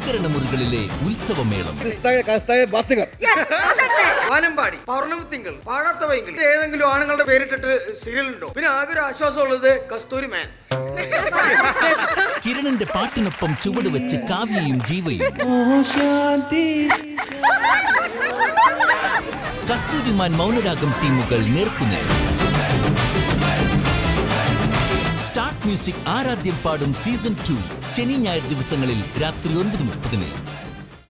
സ്വീകരണ മുറികളിലെ ഉത്സവമേളം വാനമ്പാടി പൗർണമി തിങ്കൾ പാഴാത്ത വൈകിൾ ഏതെങ്കിലും ആണുങ്ങളുടെ പേരിട്ടിട്ട് സീരിയൽ ഉണ്ടോ പിന്നെ ആകെ ഒരു ആശ്വാസമുള്ളത് കസ്തൂരി മാൻ കിരണിന്റെ പാട്ടിനൊപ്പം ചുവട് വെച്ച് കാവ്യയും ജീവയും കസ്തൂരിമാൻ മൗനരാഗം ടീമുകൾ നേർക്കുനേർ സ്റ്റാർട്ട് മ്യൂസിക് ആരാധ്യം പാടും സീസൺ ടു ശനി ഞായർ ദിവസങ്ങളിൽ രാത്രി ഒൻപത് മുപ്പതിന്